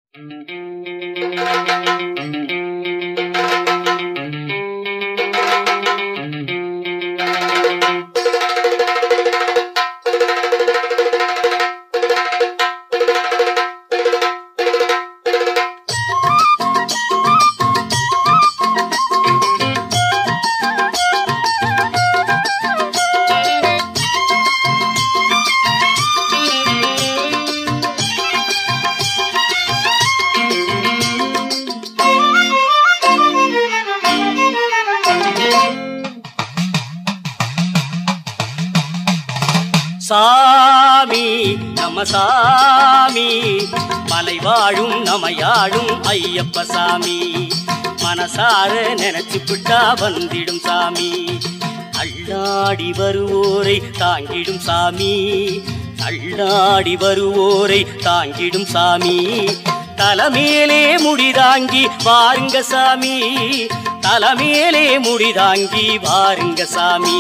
சாமி நம்ம சாமி மலை வாழும் நமையாடும் ஐயப்ப சாமி மனசார நினைச்சு விட்டா வந்திடும் சாமி அள்ளாடி வருவோரை தாங்கிடும் சாமி அள்ளாடி வருவோரை தாங்கிடும் சாமி தலைமேலே முடிதாங்கி வாருங்க சாமி தலைமேலே முடிதாங்கி வாருங்க சாமி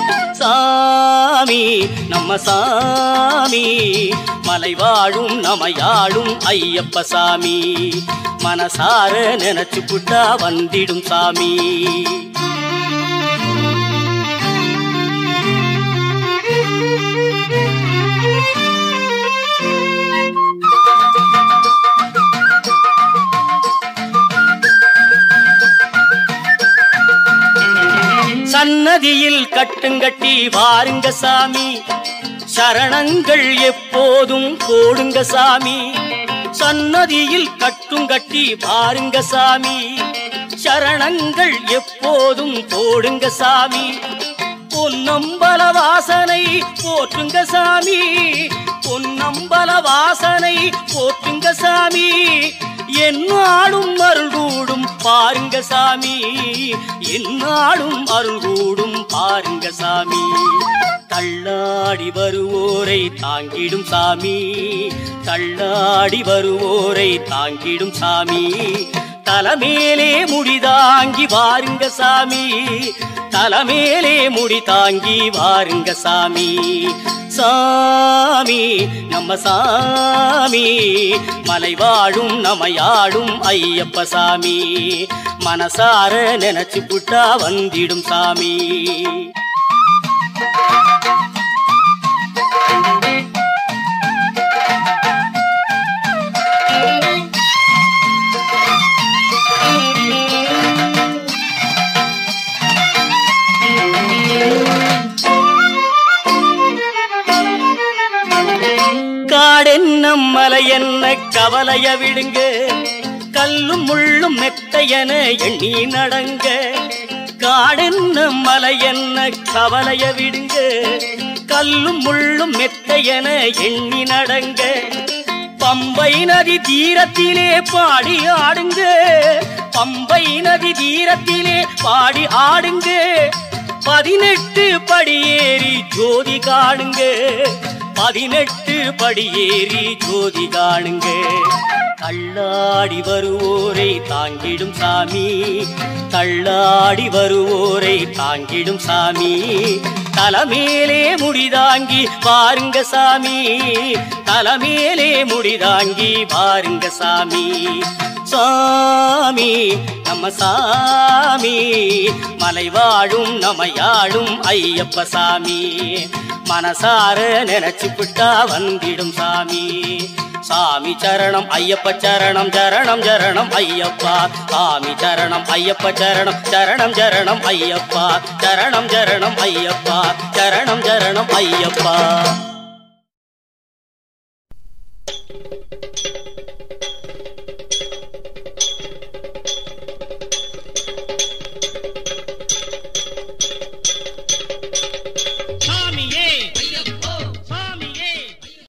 சாமி நம்ம சாமி மலை வாழும் நமையாடும் ஐயப்ப சாமி மனசார நினைச்சு புட்டா வந்திடும் சாமி சன்னதியில் கட்டுங்கட்டி வாருங்க சாமி சரணங்கள் எப்போதும் போடுங்க சாமி சன்னதியில் கட்டுங்கட்டி வாருங்க சாமி சரணங்கள் எப்போதும் போடுங்க சாமி பொன்னம்பல வாசனை போற்றுங்க சாமி பொன்னம்பல வாசனை போற்றுங்க சாமி என்னாலும் அருள் கூடும் பாருங்க சாமி என்னாலும் அருள் கூடும் பாருங்க சாமி தள்ளாடி வருவோரை தாங்கிடும் சாமி தள்ளாடி வருவோரை தாங்கிடும் சாமி தலைமேலே முடிதாங்கி வாருங்க சாமி தலைமேலே முடி தாங்கி வாருங்க சாமி சாமி நம்ம சாமி மலை வாழும் நமையாடும் ஐயப்ப சாமி மனசார நினைச்சு புட்டா வந்திடும் சாமி காடென்னம் மலை என்ன கவலைய விடுங்க கல்லும் முள்ளும் மெத்தையன எண்ணி நடங்க காடென்னம் மலை என்ன கவலைய விடுங்க கல்லும் முள்ளும் மெத்தையன எண்ணி நடங்க பம்பை நதி தீரத்திலே பாடி ஆடுங்க பம்பை நதி தீரத்திலே பாடி ஆடுங்க பதினெட்டு படியேறி ஜோதி காணுங்க பதினெட்டு படியேறி ஜோதி காணுங்க தள்ளாடி வருவோரை தாங்கிடும் சாமி தள்ளாடி வருவோரை தாங்கிடும் சாமி தலைமேலே முடிதாங்கி பாருங்க சாமி தலைமேலே முடிதாங்கி பாருங்க சாமி சாமி நம்ம சாமி மலை வாழும் நமையாடும் ஐயப்ப சாமி மனசார நினைச்சு புட்டா வந்திடும் சாமி சாமி சரணம் ஐயப்ப சரணம் சரணம் சரணம் ஐயப்பா சாமி சரணம் ஐயப்ப சரணம் சரணம் சரணம் ஐயப்பா சரணம் சரணம் ஐயப்பா சரணம் சரணம் ஐயப்பா